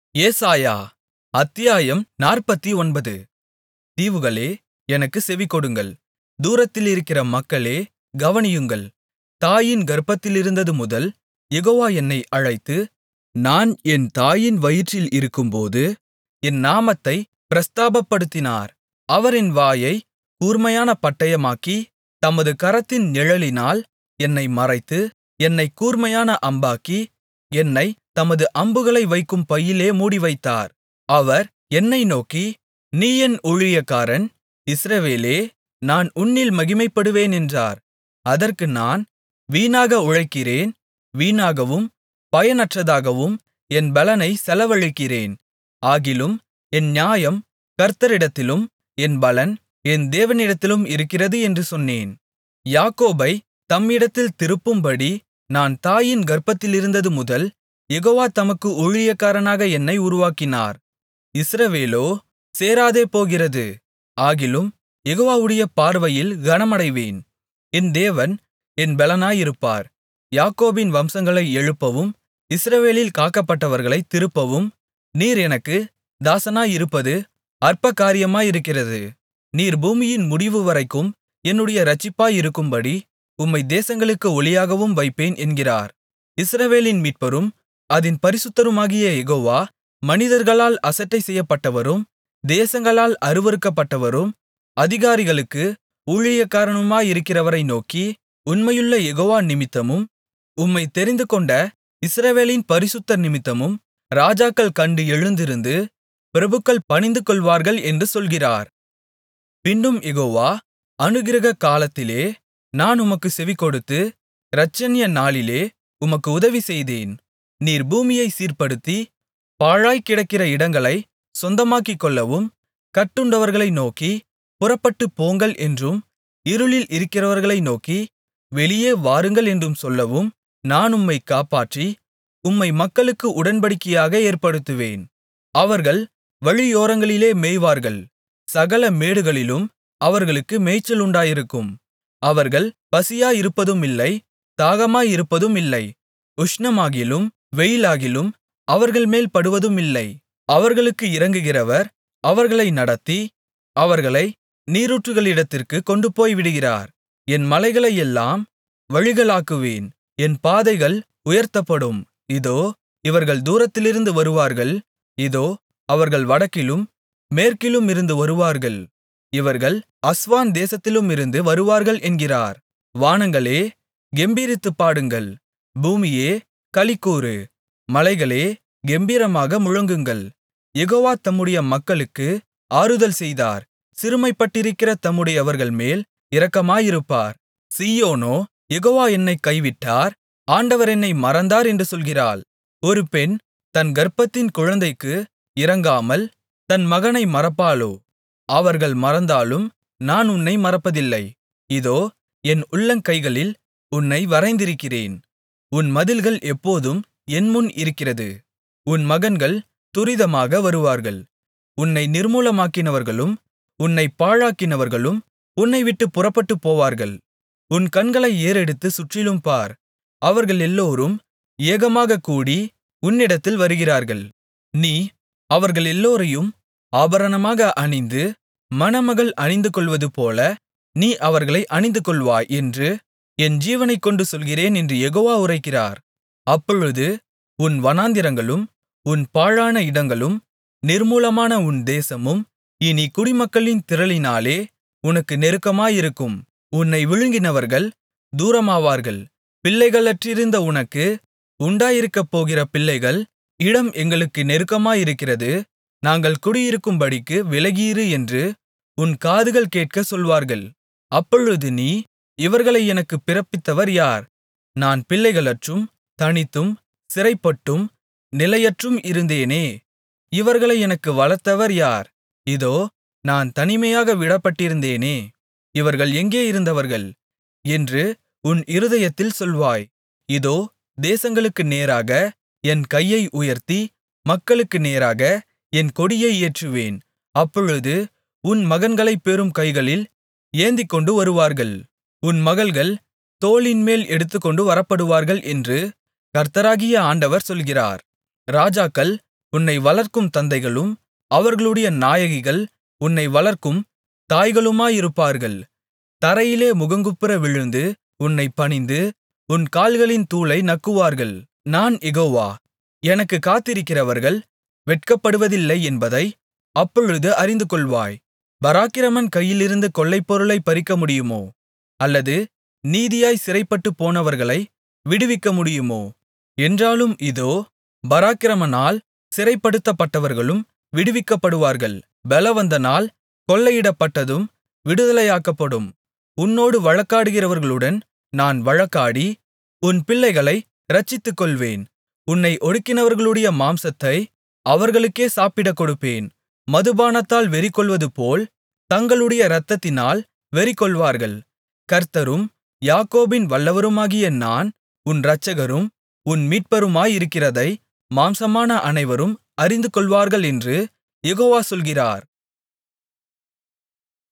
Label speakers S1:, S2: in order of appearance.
S1: ஏசாயா அத்தியாயம் நாற்பத்தொன்பது தீவுகளே எனக்குச் செவிகொடுங்கள் தூரத்திலிருக்கிற மக்களே கவனியுங்கள் தாயின் கர்ப்பத்திலிருந்தது முதல் யெகோவா என்னை அழைத்து நான் என் தாயின் வயிற்றில் இருக்கும்போது என் நாமத்தைப் பிரஸ்தாபப்படுத்தினார் அவர் என் வாயைக் கூர்மையான பட்டயமாக்கி தமது கரத்தின் நிழலினால் என்னை மறைத்து என்னைக் கூர்மையான அம்பாக்கி என்னைத் தமது அம்புகளை வைக்கும் பையிலே மூடிவைத்தார் அவர் என்னை நோக்கி நீ என் ஊழியக்காரன் இஸ்ரவேலே நான் உன்னில் மகிமைப்படுவேன் என்றார் அதற்கு நான் வீணாக உழைக்கிறேன் வீணாகவும் பயனற்றதாகவும் என் பெலனைச் செலவழிக்கிறேன் ஆகிலும் என் நியாயம் கர்த்தரிடத்திலும் என் பலன் என் தேவனிடத்திலும் இருக்கிறது என்று சொன்னேன் யாக்கோபைத் தம்மிடத்தில் திருப்பும்படி நான் தாயின் கர்ப்பத்திலிருந்தது முதல் யெகோவா தமக்கு ஊழியக்காரனாக என்னை உருவாக்கினார் இஸ்ரவேலோ சேராதே போகிறது ஆகிலும் யெகோவாவுடைய பார்வையில் கனமடைவேன் என் தேவன் என் பெலனாயிருப்பார் யாக்கோபின் வம்சங்களை எழுப்பவும் இஸ்ரவேலில் காக்கப்பட்டவர்களைத் திருப்பவும் நீர் எனக்கு தாசனாயிருப்பது அற்பகாரியமாயிருக்கிறது நீர் பூமியின் முடிவுவரைக்கும் என்னுடைய இரட்சிப்பாயிருக்கும்படி உம்மை தேசங்களுக்கு ஒளியாகவும் வைப்பேன் என்கிறார் இஸ்ரவேலின் மீட்பரும் அதின் பரிசுத்தருமாகிய யெகோவா மனிதர்களால் அசட்டை செய்யப்பட்டவரும் தேசங்களால் அருவருக்கப்பட்டவரும் அதிகாரிகளுக்கு ஊழியக்காரனுமாயிருக்கிறவரை நோக்கி உண்மையுள்ள யெகோவா நிமித்தமும் உம்மைத் தெரிந்துகொண்ட இஸ்ரவேலின் பரிசுத்தர் நிமித்தமும் ராஜாக்கள் கண்டு எழுந்திருந்து பிரபுக்கள் பணிந்துகொள்வார்கள் என்று சொல்கிறார் பின்னும் யெகோவா அனுக்கிரக காலத்திலே நான் உமக்குச் செவிகொடுத்து இரட்சணிய நாளிலே உமக்கு உதவி செய்தேன் நீர் பூமியைச் சீர்ப்படுத்தி பாழாய்க்கிடக்கிற இடங்களைச் சொந்தமாக்கிக்கொள்ளவும் கட்டுண்டவர்களை நோக்கி புறப்பட்டுப் போங்கள் என்றும் இருளில் இருக்கிறவர்களை நோக்கி வெளியே வாருங்கள் என்றும் சொல்லவும் நான் உம்மைக் காப்பாற்றி உம்மை மக்களுக்கு உடன்படிக்கையாக ஏற்படுத்துவேன் அவர்கள் வழியோரங்களிலே மேய்வார்கள் சகல மேடுகளிலும் அவர்களுக்கு மேய்ச்சல் உண்டாயிருக்கும் அவர்கள் பசியாயிருப்பதுமில்லை தாகமாயிருப்பதுமில்லை உஷ்ணமாகிலும் வெயிலாகிலும் அவர்கள்மேல் படுவதுமில்லை அவர்களுக்கு இரங்குகிறவர் அவர்களை நடத்தி அவர்களை நீரூற்றுகளிடத்திற்குக் கொண்டுபோய் விடுகிறார் என் மலைகளையெல்லாம் வழிகளாக்குவேன் என் பாதைகள் உயர்த்தப்படும் இதோ இவர்கள் தூரத்திலிருந்து வருவார்கள் இதோ அவர்கள் வடக்கிலும் மேற்கிலுமிருந்து வருவார்கள் இவர்கள் அஸ்வான் தேசத்திலுமிருந்து வருவார்கள் என்கிறார் வானங்களே கெம்பீரித்துப் பாடுங்கள் பூமியே களிகூரு மலைகளே கெம்பீரமாக முழங்குங்கள் யெகோவா தம்முடைய மக்களுக்கு ஆறுதல் செய்தார் சிறுமைப்பட்டிருக்கிற தம்முடையவர்கள் மேல் இரக்கமாயிருப்பார் சீயோனோ யெகோவா என்னைக் கைவிட்டார் ஆண்டவர் என்னை மறந்தார் என்று சொல்கிறாள் ஒரு பெண் தன் கர்ப்பத்தின் குழந்தைக்கு இரங்காமல் தன் மகனை மறப்பாளோ அவர்கள் மறந்தாலும் நான் உன்னை மறப்பதில்லை இதோ என் உள்ளங்கைகளில் உன்னை வரைந்திருக்கிறேன் உன் மதில்கள் எப்போதும் என்முன் இருக்கிறது உன் மகன்கள் துரிதமாக வருவார்கள் உன்னை நிர்மூலமாக்கினவர்களும் உன்னை பாழாக்கினவர்களும் உன்னை விட்டு புறப்பட்டுப் போவார்கள் உன் கண்களை ஏறெடுத்துச் சுற்றிலும் பார் அவர்கள் எல்லோரும் ஏகமாகக் கூடி உன்னிடத்தில் வருகிறார்கள் நீ அவர்கள் எல்லோரையும் ஆபரணமாக அணிந்து மணமகள் அணிந்துகொள்வதுபோல நீ அவர்களை அணிந்துகொள்வாய் என்று என் ஜீவனைக்கொண்டு சொல்கிறேன் என்று யெகோவா உரைக்கிறார் அப்பொழுது உன் வனாந்திரங்களும் உன் பாழான இடங்களும் நிர்மூலமான உன் தேசமும் இனி குடிமக்களின் திரளினாலே உனக்கு நெருக்கமாயிருக்கும் உன்னை விழுங்கினவர்கள் தூரமாவார்கள் பிள்ளைகளற்றிருந்த உனக்கு உண்டாயிருக்கப்போகிற பிள்ளைகள் இடம் எங்களுக்கு நெருக்கமாயிருக்கிறது நாங்கள் குடியிருக்கும்படிக்கு விலகியிரு என்று உன் காதுகள் கேட்கச் சொல்வார்கள் அப்பொழுது நீ இவர்களை எனக்குப் பிறப்பித்தவர் யார் நான் பிள்ளைகளற்றும் தனித்தும் சிறைப்பட்டும் நிலையற்றும் இருந்தேனே இவர்களை எனக்கு வளர்த்தவர் யார் இதோ நான் தனிமையாக விடப்பட்டிருந்தேனே இவர்கள் எங்கே இருந்தவர்கள் என்று உன் இருதயத்தில் சொல்வாய் இதோ தேசங்களுக்கு நேராக என் கையை உயர்த்தி மக்களுக்கு நேராக என் கொடியை ஏற்றுவேன் அப்பொழுது உன் மகன்களைப் பெரும் கைகளில் ஏந்திக்கொண்டு வருவார்கள் உன் மகள்கள் தோளின்மேல் எடுத்துக்கொண்டு வரப்படுவார்கள் என்று கர்த்தராகிய ஆண்டவர் சொல்கிறார் ராஜாக்கள் உன்னை வளர்க்கும் தந்தைகளும் அவர்களுடைய நாயகிகள் உன்னை வளர்க்கும் தாய்களுமாயிருப்பார்கள் தரையிலே முகங்குப்புற விழுந்து உன்னைப் பணிந்து உன் கால்களின் தூளை நக்குவார்கள் நான் யெகோவா எனக்குக் காத்திருக்கிறவர்கள் வெட்கப்படுவதில்லை என்பதை அப்பொழுது அறிந்துகொள்வாய் பராக்கிரமன் கையிலிருந்து கொள்ளைப்பொருளைப் பறிக்கமுடியுமோ அல்லது நீதியாய் சிறைப்பட்டுப் போனவர்களை விடுவிக்க முடியுமோ என்றாலும் இதோ பராக்கிரமனால் சிறைப்படுத்தப்பட்டவர்களும் விடுவிக்கப்படுவார்கள் பெலவந்தனால் கொள்ளையிடப்பட்டதும் விடுதலையாக்கப்படும் உன்னோடு வழக்காடுகிறவர்களுடன் நான் வழக்காடி உன் பிள்ளைகளை இரட்சித்துக்கொள்வேன் உன்னை ஒடுக்கினவர்களுடைய மாம்சத்தை அவர்களுக்கே சாப்பிடக் கொடுப்பேன் மதுபானத்தால் வெறிகொள்வதுபோல் தங்களுடைய இரத்தத்தினால் வெறிகொள்வார்கள் கர்த்தரும் யாக்கோபின் வல்லவருமாகிய நான் உன் இரட்சகரும் உன் மீட்பருமாயிருக்கிறதை மாம்சமான அனைவரும் அறிந்துகொள்வார்கள் என்று யெகோவா சொல்கிறார்